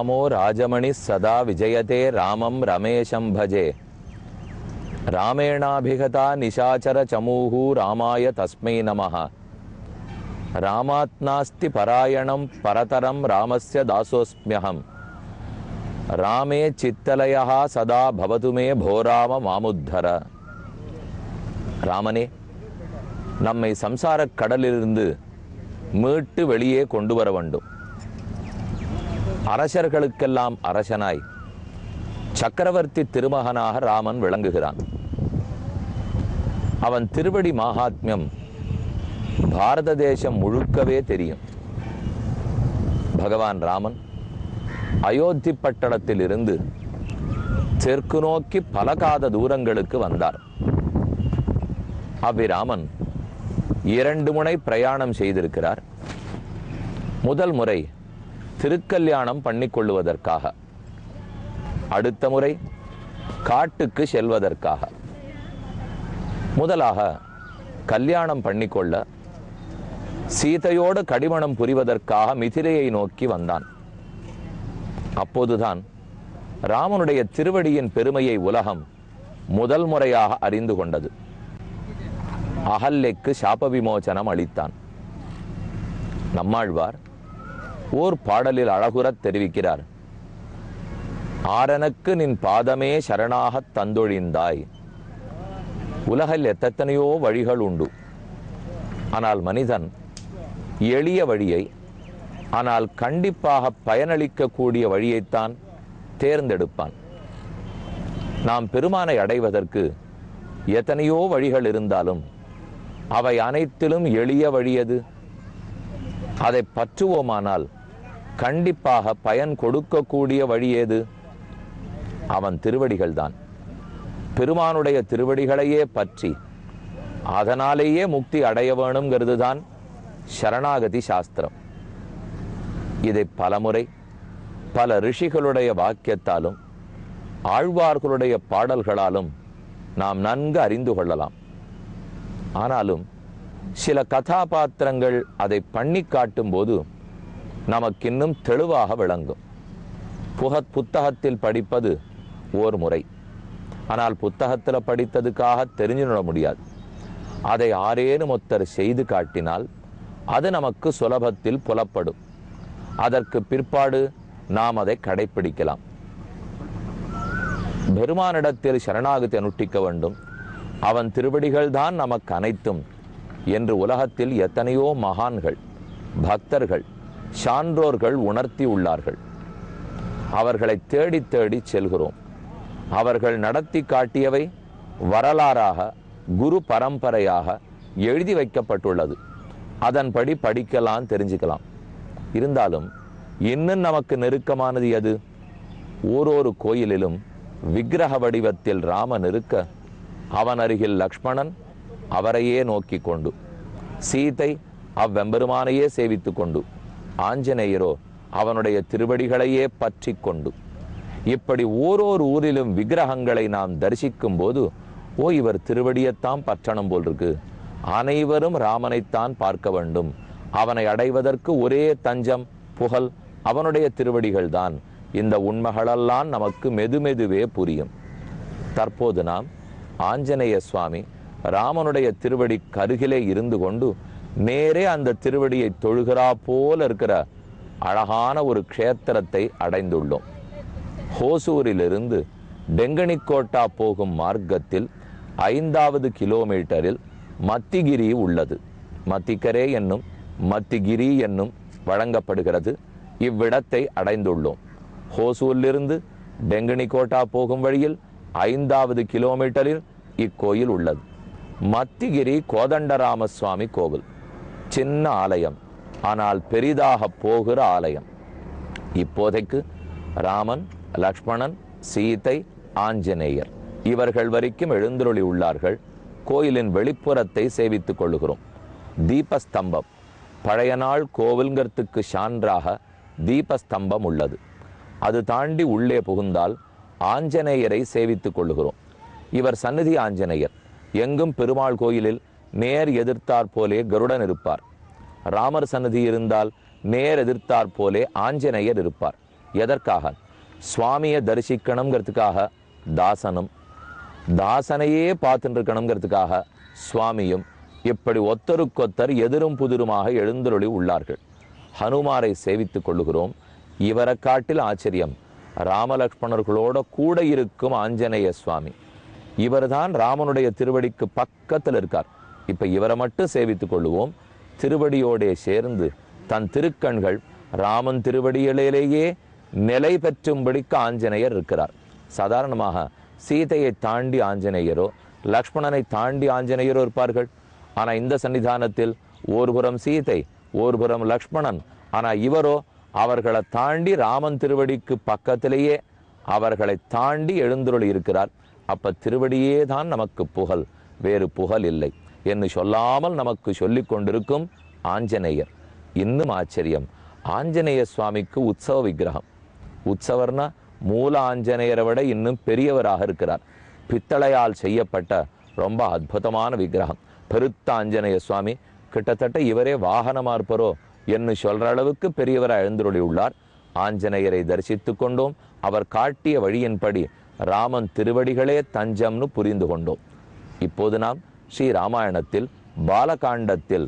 ராமோ ராஜமணி சதா விஜயதே ராமம் ரமேஷம் பஜே ராமேணாபிகதா நிஷாச்சர சமூஹு ராமாய தஸ்மை நமः ராமாத் நாஸ்தி பராயணம் பரதரம் ராமஸ்ய தாசோஸ்மியகம் ராமே சித்தலயா சதா பவது மே போராம மாமுத்தர ராமனே நம்மை சம்சாரக் கடலிலிருந்து மீட்டு வெளியே கொண்டு வர வேண்டும் அரசர்களுக்கெல்லாம் அரசனாய் சக்கரவர்த்தி திருமகனாக ராமன் விளங்குகிறான் அவன் திருவடி மாகாத்மியம் பாரத தேசம் முழுக்கவே தெரியும் பகவான் ராமன் அயோத்தி பட்டணத்தில் இருந்து தெற்கு நோக்கி பல காத தூரங்களுக்கு வந்தார் அவ்விராமன் இரண்டு முறை பிரயாணம் செய்திருக்கிறார் முதல் முறை திருக்கல்யாணம் பண்ணிக்கொள்ளுவதற்காக அடுத்த முறை காட்டுக்கு செல்வதற்காக முதலாக கல்யாணம் பண்ணிக்கொள்ள சீதையோடு கடிமணம் புரிவதற்காக மிதிரையை நோக்கி வந்தான் அப்போதுதான் ராமனுடைய திருவடியின் பெருமையை உலகம் முதல் முறையாக அறிந்து கொண்டது அகல்லைக்கு சாப விமோசனம் அளித்தான் நம்மாழ்வார் ஓர் பாடலில் அழகுறத் தெரிவிக்கிறார் ஆரனுக்கு நின் பாதமே சரணாகத் தந்தொழிந்தாய் உலகில் எத்தனையோ வழிகள் உண்டு ஆனால் மனிதன் எளிய வழியை ஆனால் கண்டிப்பாக பயனளிக்கக்கூடிய வழியைத்தான் தேர்ந்தெடுப்பான் நாம் பெருமானை அடைவதற்கு எத்தனையோ வழிகள் இருந்தாலும் அவை அனைத்திலும் எளிய வழியது அதை பற்றுவோமானால் கண்டிப்பாக பயன் கொடுக்கக்கூடிய வழி ஏது அவன் திருவடிகள்தான் பெருமானுடைய திருவடிகளையே பற்றி அதனாலேயே முக்தி அடைய வேணுங்கிறது தான் சரணாகதி சாஸ்திரம் இதை பலமுறை பல ரிஷிகளுடைய வாக்கியத்தாலும் ஆழ்வார்களுடைய பாடல்களாலும் நாம் நன்கு அறிந்து கொள்ளலாம் ஆனாலும் சில கதாபாத்திரங்கள் அதை பண்ணி காட்டும்போது நமக்கின்னும் தெளிவாக விளங்கும் புகத் புத்தகத்தில் படிப்பது ஓர் முறை ஆனால் புத்தகத்தில் படித்ததுக்காக தெரிஞ்சுட முடியாது அதை ஆரேனும் ஒருத்தர் செய்து காட்டினால் அது நமக்கு சுலபத்தில் புலப்படும் அதற்கு பிற்பாடு நாம் அதை கடைப்பிடிக்கலாம் பெருமானிடத்தில் சரணாகத்தை அனுஷ்டிக்க வேண்டும் அவன் திருவடிகள் தான் நமக்கு அனைத்தும் என்று உலகத்தில் எத்தனையோ மகான்கள் பக்தர்கள் சான்றோர்கள் உணர்த்தி உள்ளார்கள் அவர்களை தேடி தேடி செல்கிறோம் அவர்கள் நடத்தி காட்டியவை வரலாறாக குரு பரம்பரையாக எழுதி வைக்கப்பட்டுள்ளது அதன்படி படிக்கலாம் தெரிஞ்சுக்கலாம் இருந்தாலும் இன்னும் நமக்கு நெருக்கமானது எது ஓரொரு கோயிலிலும் விக்கிரக வடிவத்தில் ராமன் இருக்க அவன் அருகில் லக்ஷ்மணன் அவரையே நோக்கி கொண்டு சீதை அவ்வெம்பெருமானையே சேவித்து கொண்டு ஆஞ்சநேயரோ அவனுடைய திருவடிகளையே பற்றி கொண்டு இப்படி ஓரோரு ஊரிலும் விக்கிரகங்களை நாம் தரிசிக்கும் போது ஓ இவர் திருவடியைத்தான் பற்றணும் போல் இருக்கு அனைவரும் ராமனைத்தான் பார்க்க வேண்டும் அவனை அடைவதற்கு ஒரே தஞ்சம் புகழ் அவனுடைய திருவடிகள் தான் இந்த உண்மைகளெல்லாம் நமக்கு மெதுமெதுவே புரியும் தற்போது நாம் ஆஞ்சநேய சுவாமி ராமனுடைய திருவடி கருகிலே இருந்து கொண்டு நேரே அந்த திருவடியை தொழுகிறா போல இருக்கிற அழகான ஒரு க்ஷேத்திரத்தை அடைந்துள்ளோம் ஹோசூரிலிருந்து டெங்கனிக்கோட்டா போகும் மார்க்கத்தில் ஐந்தாவது கிலோமீட்டரில் மத்திகிரி உள்ளது மத்திக்கரே என்னும் மத்திகிரி என்னும் வழங்கப்படுகிறது இவ்விடத்தை அடைந்துள்ளோம் ஹோசூரிலிருந்து டெங்கனிக்கோட்டா போகும் வழியில் ஐந்தாவது கிலோமீட்டரில் இக்கோயில் உள்ளது மத்திகிரி கோதண்டராம சுவாமி கோவில் சின்ன ஆலயம் ஆனால் பெரிதாக போகிற ஆலயம் இப்போதைக்கு ராமன் லக்ஷ்மணன் சீதை ஆஞ்சநேயர் இவர்கள் வரைக்கும் எழுந்தருளி உள்ளார்கள் கோயிலின் வெளிப்புறத்தை சேவித்துக் கொள்ளுகிறோம் தீபஸ்தம்பம் பழைய நாள் கோவில்ங்கிறதுக்கு சான்றாக தீபஸ்தம்பம் உள்ளது அது தாண்டி உள்ளே புகுந்தால் ஆஞ்சநேயரை சேவித்துக் கொள்ளுகிறோம் இவர் சந்நிதி ஆஞ்சநேயர் எங்கும் பெருமாள் கோயிலில் நேர் எதிர்த்தாற் போலே கருடன் இருப்பார் ராமர் சன்னதி இருந்தால் நேர் எதிர்த்தாற் போலே ஆஞ்சநேயர் இருப்பார் எதற்காக சுவாமியை தரிசிக்கணுங்கிறதுக்காக தாசனும் தாசனையே பார்த்துட்டு இருக்கணுங்கிறதுக்காக சுவாமியும் இப்படி ஒத்தருக்கொத்தர் எதிரும் புதிருமாக எழுந்தருளி உள்ளார்கள் ஹனுமாரை சேவித்துக் கொள்ளுகிறோம் இவரை காட்டில் ஆச்சரியம் ராமலக்ஷ்மணர்களோட கூட இருக்கும் ஆஞ்சநேய சுவாமி இவர்தான் ராமனுடைய திருவடிக்கு பக்கத்தில் இருக்கார் இப்ப இவரை மட்டும் சேவித்துக் கொள்ளுவோம் திருவடியோடே சேர்ந்து தன் திருக்கண்கள் ராமன் திருவடியிலேயே நிலை பெற்றும்படிக்கு ஆஞ்சநேயர் இருக்கிறார் சாதாரணமாக சீதையை தாண்டி ஆஞ்சநேயரோ லக்ஷ்மணனை தாண்டி ஆஞ்சநேயரோ இருப்பார்கள் ஆனா இந்த சன்னிதானத்தில் ஒருபுறம் சீதை ஒருபுறம் லக்ஷ்மணன் ஆனா இவரோ அவர்களை தாண்டி ராமன் திருவடிக்கு பக்கத்திலேயே அவர்களை தாண்டி எழுந்துருளி இருக்கிறார் அப்ப திருவடியே தான் நமக்கு புகழ் வேறு புகழ் இல்லை என்று சொல்லாமல் நமக்கு சொல்லிக் கொண்டிருக்கும் ஆஞ்சநேயர் இன்னும் ஆச்சரியம் ஆஞ்சநேய சுவாமிக்கு உற்சவ விக்கிரகம் உற்சவர்னா மூல ஆஞ்சநேயரை விட இன்னும் பெரியவராக இருக்கிறார் பித்தளையால் செய்யப்பட்ட ரொம்ப அற்புதமான விக்கிரகம் பெருத்த ஆஞ்சநேய சுவாமி கிட்டத்தட்ட இவரே வாகனமா இருப்பரோ என்று சொல்ற அளவுக்கு பெரியவரா எழுந்துருளி உள்ளார் ஆஞ்சநேயரை தரிசித்துக் கொண்டோம் அவர் காட்டிய வழியின்படி ராமன் திருவடிகளே தஞ்சம்னு புரிந்து கொண்டோம் இப்போது நாம் ஸ்ரீ ராமாயணத்தில் பாலகாண்டத்தில்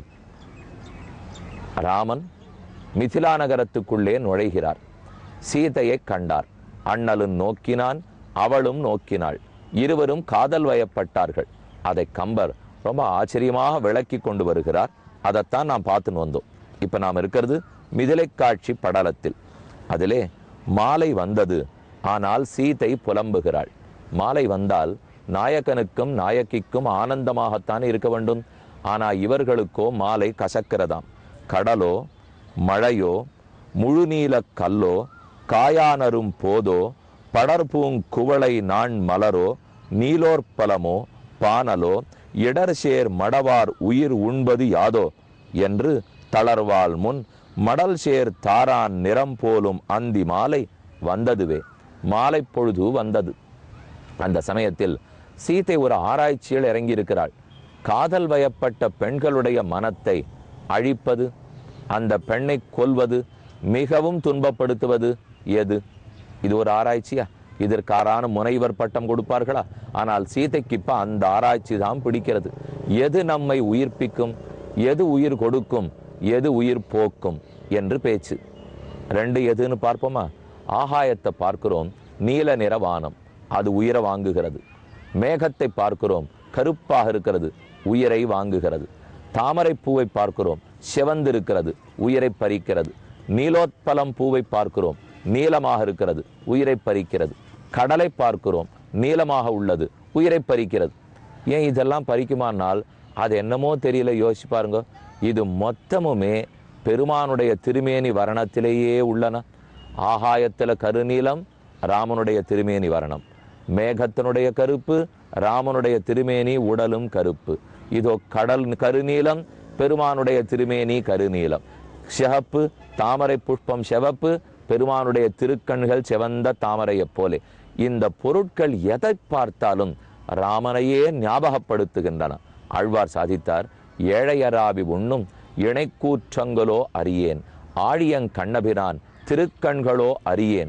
ராமன் மிதிலா நகரத்துக்குள்ளே நுழைகிறார் சீதையை கண்டார் அண்ணலும் நோக்கினான் அவளும் நோக்கினாள் இருவரும் காதல் வயப்பட்டார்கள் அதை கம்பர் ரொம்ப ஆச்சரியமாக விளக்கி கொண்டு வருகிறார் அதைத்தான் நாம் பார்த்துன்னு வந்தோம் இப்ப நாம் இருக்கிறது மிதிலை காட்சி படலத்தில் அதிலே மாலை வந்தது ஆனால் சீதை புலம்புகிறாள் மாலை வந்தால் நாயகனுக்கும் நாயகிக்கும் ஆனந்தமாகத்தான் இருக்க வேண்டும் ஆனா இவர்களுக்கோ மாலை கசக்கிறதாம் கடலோ மழையோ முழுநீல கல்லோ காயானரும் போதோ படர்பூங் குவளை நான் மலரோ நீலோற்பலமோ பானலோ இடர்சேர் மடவார் உயிர் உண்பது யாதோ என்று தளர்வாள் முன் மடல் சேர் தாரான் நிறம் போலும் அந்தி மாலை வந்ததுவே மாலை பொழுது வந்தது அந்த சமயத்தில் சீதை ஒரு ஆராய்ச்சியில் இறங்கியிருக்கிறாள் காதல் வயப்பட்ட பெண்களுடைய மனத்தை அழிப்பது அந்த பெண்ணை கொல்வது மிகவும் துன்பப்படுத்துவது எது இது ஒரு ஆராய்ச்சியா இதற்காரான முனைவர் பட்டம் கொடுப்பார்களா ஆனால் சீதைக்கு இப்ப அந்த ஆராய்ச்சி தான் பிடிக்கிறது எது நம்மை உயிர்ப்பிக்கும் எது உயிர் கொடுக்கும் எது உயிர் போக்கும் என்று பேச்சு ரெண்டு எதுன்னு பார்ப்போமா ஆகாயத்தை பார்க்கிறோம் நீல நிற வானம் அது உயிரை வாங்குகிறது மேகத்தை பார்க்கிறோம் கருப்பாக இருக்கிறது உயிரை வாங்குகிறது தாமரை பூவை பார்க்கிறோம் சிவந்திருக்கிறது உயிரை பறிக்கிறது நீலோத்பலம் பூவை பார்க்கிறோம் நீலமாக இருக்கிறது உயிரை பறிக்கிறது கடலை பார்க்கிறோம் நீலமாக உள்ளது உயிரை பறிக்கிறது ஏன் இதெல்லாம் பறிக்குமானால் அது என்னமோ தெரியல யோசிச்சு பாருங்க இது மொத்தமுமே பெருமானுடைய திருமேனி வர்ணத்திலேயே உள்ளன ஆகாயத்துல கருநீலம் ராமனுடைய திருமேனி வர்ணம் மேகத்தினுடைய கருப்பு ராமனுடைய திருமேனி உடலும் கருப்பு இதோ கடல் கருநீலம் பெருமானுடைய திருமேனி கருநீலம் சிவப்பு தாமரை புஷ்பம் சிவப்பு பெருமானுடைய திருக்கண்கள் சிவந்த தாமரையைப் போலே இந்த பொருட்கள் எதை பார்த்தாலும் ராமனையே ஞாபகப்படுத்துகின்றன ஆழ்வார் சாதித்தார் ஏழையராவி உண்ணும் இணைக்கூற்றங்களோ அறியேன் ஆழியங் கண்ணபிரான் திருக்கண்களோ அறியேன்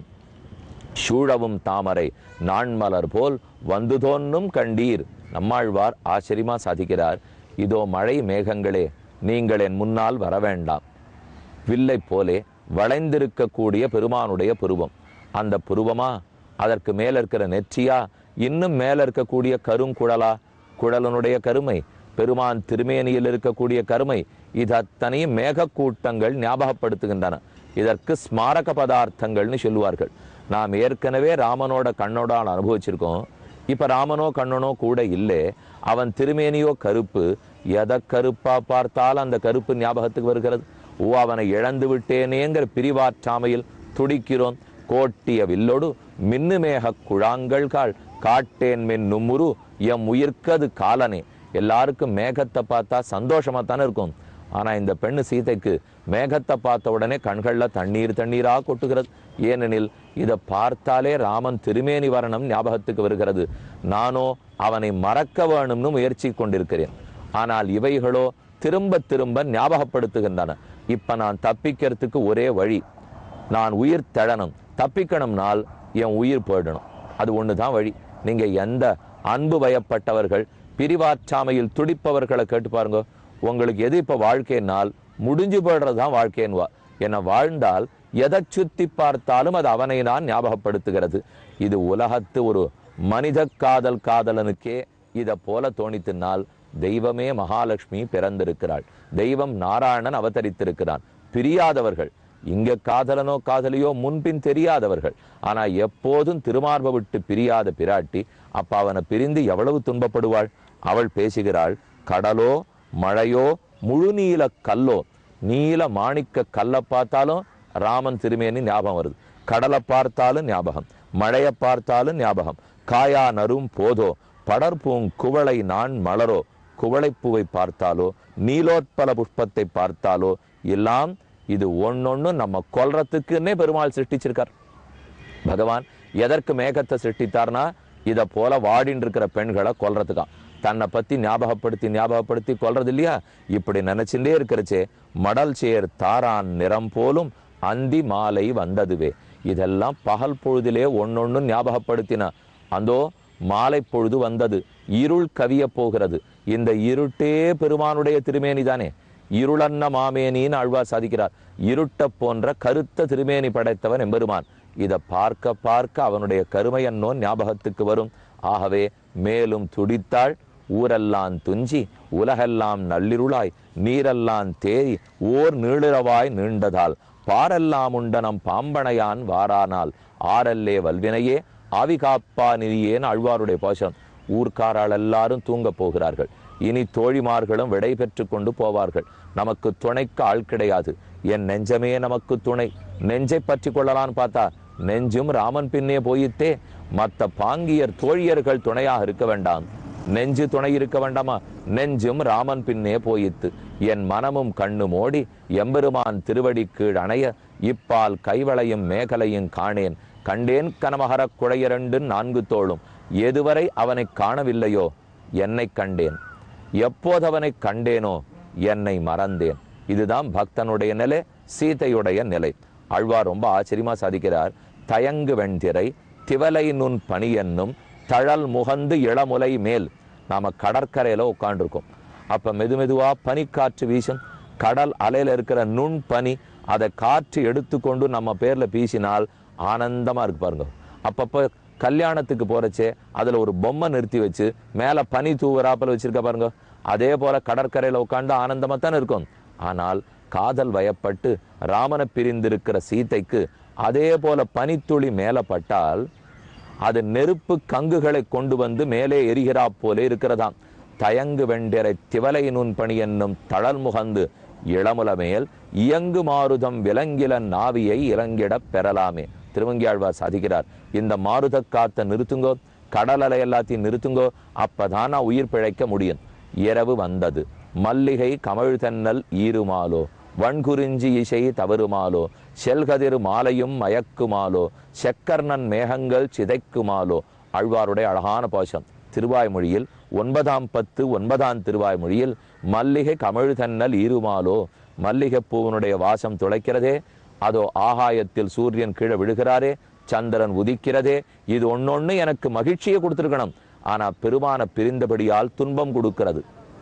சூழவும் தாமரை நாண்மலர் போல் வந்து தோன்றும் கண்டீர் நம்மாழ்வார் ஆச்சரியமா சாதிக்கிறார் இதோ மழை மேகங்களே நீங்கள் என் முன்னால் வர வேண்டாம் வில்லை போலே வளைந்திருக்கக்கூடிய பெருமானுடைய புருவம் அந்த புருவமா அதற்கு மேல இருக்கிற நெற்றியா இன்னும் மேல இருக்கக்கூடிய கருங்குழலா குழலனுடைய கருமை பெருமான் திருமேனியில் இருக்கக்கூடிய கருமை இது அத்தனையும் மேகக்கூட்டங்கள் ஞாபகப்படுத்துகின்றன இதற்கு ஸ்மாரக பதார்த்தங்கள்னு சொல்லுவார்கள் நாம் ஏற்கனவே ராமனோட கண்ணோடால் அனுபவிச்சிருக்கோம் இப்ப ராமனோ கண்ணனோ கூட இல்லை அவன் திருமேனியோ கருப்பு எதை கருப்பா பார்த்தால் அந்த கருப்பு ஞாபகத்துக்கு வருகிறது ஓ அவனை இழந்து விட்டேனேங்கிற பிரிவாற்றாமையில் துடிக்கிறோம் கோட்டிய வில்லோடு மின்னுமேக குழாங்கள் கால் காட்டேன் மின் நும்முரு எம் உயிர்க்கது காலனே எல்லாருக்கும் மேகத்தை பார்த்தா சந்தோஷமா தானே இருக்கும் ஆனா இந்த பெண்ணு சீதைக்கு மேகத்தை பார்த்த உடனே கண்கள்ல தண்ணீர் தண்ணீரா கொட்டுகிறது ஏனெனில் இதை பார்த்தாலே ராமன் திருமேனி வரணம் ஞாபகத்துக்கு வருகிறது நானோ அவனை மறக்க வேணும்னு முயற்சி கொண்டிருக்கிறேன் ஆனால் இவைகளோ திரும்ப திரும்ப ஞாபகப்படுத்துகின்றன இப்ப நான் தப்பிக்கிறதுக்கு ஒரே வழி நான் உயிர் தழணும் தப்பிக்கணும்னால் என் உயிர் போயிடணும் அது ஒன்று தான் வழி நீங்க எந்த அன்பு வயப்பட்டவர்கள் பிரிவாற்றாமையில் துடிப்பவர்களை கேட்டு பாருங்க உங்களுக்கு எது இப்ப வாழ்க்கைனால் முடிஞ்சு போயிடுறது தான் வாழ்க்கைன்வா என வாழ்ந்தால் எதை சுத்தி பார்த்தாலும் அது அவனை நான் ஞாபகப்படுத்துகிறது இது உலகத்து ஒரு மனித காதல் காதலனுக்கே இதை போல தோணித்தினால் தெய்வமே மகாலட்சுமி பிறந்திருக்கிறாள் தெய்வம் நாராயணன் அவதரித்திருக்கிறான் பிரியாதவர்கள் இங்க காதலனோ காதலியோ முன்பின் தெரியாதவர்கள் ஆனா எப்போதும் திருமார்ப விட்டு பிரியாத பிராட்டி அப்ப அவனை பிரிந்து எவ்வளவு துன்பப்படுவாள் அவள் பேசுகிறாள் கடலோ மழையோ முழு நீல கல்லோ நீல மாணிக்க கல்லை பார்த்தாலும் ராமன் திருமேனி ஞாபகம் வருது கடலை பார்த்தாலும் ஞாபகம் மழையை பார்த்தாலும் ஞாபகம் காயா நரும் போதோ படர்பூங் குவளை நான் மலரோ குவளைப்பூவை பார்த்தாலோ நீலோத்பல புஷ்பத்தை பார்த்தாலோ எல்லாம் இது ஒன்னொன்னு நம்ம கொல்றதுக்குன்னே பெருமாள் சிருஷ்டிச்சிருக்கார் பகவான் எதற்கு மேகத்தை சிருஷ்டித்தார்னா இத போல வாடின்னு இருக்கிற பெண்களை கொல்றதுக்கான் தன்னை பத்தி ஞாபகப்படுத்தி ஞாபகப்படுத்தி கொல்றது இல்லையா இப்படி நினைச்சுட்டே இருக்கிறச்சே மடல் சேர் தாரான் நிறம் போலும் அந்தி மாலை வந்ததுவே இதெல்லாம் பகல் பொழுதிலே ஒன்னொன்னு ஞாபகப்படுத்தின அந்தோ மாலை பொழுது வந்தது இருள் கவிய போகிறது இந்த இருட்டே பெருமானுடைய திருமேனி தானே இருளன்ன மாமேனின்னு ஆழ்வா சாதிக்கிறார் இருட்ட போன்ற கருத்த திருமேனி படைத்தவன் எம்பெருமான் இதை பார்க்க பார்க்க அவனுடைய கருமையன்னோ ஞாபகத்துக்கு வரும் ஆகவே மேலும் துடித்தாள் ஊரெல்லாம் துஞ்சி உலகெல்லாம் நள்ளிருளாய் நீரெல்லாம் தேறி ஓர் நீளிரவாய் நீண்டதால் பாரெல்லாம் உண்டனம் பாம்பனையான் வாரானால் ஆரல்லே வல்வினையே ஆவி காப்பா நிதியேன்னு அழ்வாருடைய பாசம் ஊர்க்காரால் எல்லாரும் தூங்க போகிறார்கள் இனி தோழிமார்களும் விடை பெற்று கொண்டு போவார்கள் நமக்கு துணைக்கு ஆள் கிடையாது என் நெஞ்சமே நமக்கு துணை நெஞ்சை பற்றி கொள்ளலான்னு பார்த்தா நெஞ்சும் ராமன் பின்னே போயிட்டே மத்த பாங்கியர் தோழியர்கள் துணையாக இருக்க வேண்டாம் நெஞ்சு துணை இருக்க வேண்டாமா நெஞ்சும் ராமன் பின்னே போயித்து என் மனமும் கண்ணு மோடி எம்பெருமான் திருவடி கீழ் அணைய இப்பால் கைவளையும் மேகலையும் காணேன் கண்டேன் கனமகரக் குழையரண்டு நான்கு தோளும் எதுவரை அவனை காணவில்லையோ என்னை கண்டேன் எப்போது அவனை கண்டேனோ என்னை மறந்தேன் இதுதான் பக்தனுடைய நிலை சீதையுடைய நிலை ஆழ்வார் ரொம்ப ஆச்சரியமா சாதிக்கிறார் தயங்கு வெண்திரை திவலை நுண் பனி என்னும் தழல் முகந்து இளமுலை மேல் நாம கடற்கரையில உட்காந்துருக்கோம் அப்ப மெது மெதுவா பனிக்காற்று வீசும் கடல் அலையில இருக்கிற நுண் பனி அதை காற்று எடுத்துக்கொண்டு நம்ம பேர்ல வீசினால் ஆனந்தமா இருக்கு பாருங்க அப்பப்ப கல்யாணத்துக்கு போறச்சே அதுல ஒரு பொம்மை நிறுத்தி வச்சு மேல பனி தூவராப்பல வச்சிருக்க பாருங்க அதே போல கடற்கரையில உட்கார்ந்து ஆனந்தமா தானே இருக்கும் ஆனால் காதல் வயப்பட்டு ராமனை பிரிந்திருக்கிற சீதைக்கு அதே போல பனித்துளி மேல பட்டால் அது நெருப்பு கங்குகளை கொண்டு வந்து மேலே எரிகிறா போலே இருக்கிறதாம் தயங்கு வெண்டிரை திவலை நுண் பணி என்னும் தளல் முகந்து இளமுல மேல் இயங்கு மாருதம் விலங்கிலன் நாவியை இறங்கிடப் பெறலாமே திருவங்கியாழ்வார் சாதிக்கிறார் இந்த மாருத காத்த நிறுத்துங்கோ கடல் அலை எல்லாத்தையும் நிறுத்துங்கோ அப்பதான் நான் உயிர் பிழைக்க முடியும் இரவு வந்தது மல்லிகை கமழ் தென்னல் ஈருமாலோ வன்குறிஞ்சி இசை தவறுமாலோ செல்கதிர் மாலையும் மயக்குமாலோ செக்கர்ணன் மேகங்கள் சிதைக்குமாலோ ஆழ்வாருடைய அழகான பாசம் திருவாய்மொழியில் ஒன்பதாம் பத்து ஒன்பதாம் திருவாய்மொழியில் மல்லிகை கமழ் தென்னல் ஈருமாலோ மல்லிகை பூவனுடைய வாசம் துளைக்கிறதே அதோ ஆகாயத்தில் சூரியன் கீழே விழுகிறாரே சந்திரன் உதிக்கிறதே இது ஒன்னொன்னு எனக்கு மகிழ்ச்சியை கொடுத்திருக்கணும் ஆனா பெருமான பிரிந்தபடியால் துன்பம் கொடுக்கிறது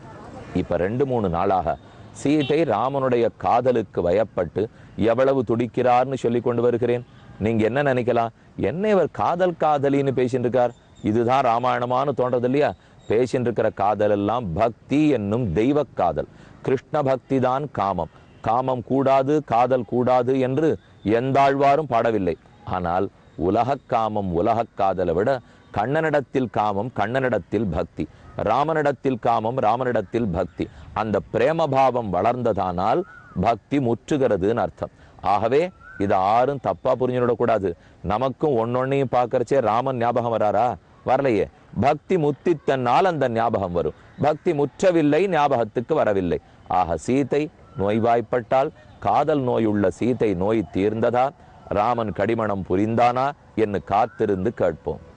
இப்ப ரெண்டு மூணு நாளாக சீதை ராமனுடைய காதலுக்கு வயப்பட்டு எவ்வளவு துடிக்கிறார்னு சொல்லி கொண்டு வருகிறேன் நீங்க என்ன நினைக்கலாம் என்ன இவர் காதல் காதலின்னு பேசிட்டு இருக்கார் இதுதான் ராமாயணமான்னு தோன்றது இல்லையா பேசிட்டு இருக்கிற காதல் எல்லாம் பக்தி என்னும் தெய்வ காதல் கிருஷ்ண பக்தி தான் காமம் காமம் கூடாது காதல் கூடாது என்று எந்தாழ்வாரும் பாடவில்லை ஆனால் உலகக் காமம் உலகக் காதலை விட கண்ணனிடத்தில் காமம் கண்ணனிடத்தில் பக்தி ராமனிடத்தில் காமம் ராமனிடத்தில் பக்தி அந்த பிரேமபாவம் வளர்ந்ததானால் பக்தி முற்றுகிறதுன்னு அர்த்தம் ஆகவே இதை யாரும் தப்பா புரிஞ்சுடக்கூடாது நமக்கும் ஒன்னொன்னையும் பார்க்கறச்சே ராமன் ஞாபகம் வராரா வரலையே பக்தி முத்தித்தனால் அந்த ஞாபகம் வரும் பக்தி முற்றவில்லை ஞாபகத்துக்கு வரவில்லை ஆக சீதை நோய்வாய்ப்பட்டால் காதல் நோயுள்ள சீதை நோய் தீர்ந்ததா ராமன் கடிமணம் புரிந்தானா என்று காத்திருந்து கேட்போம்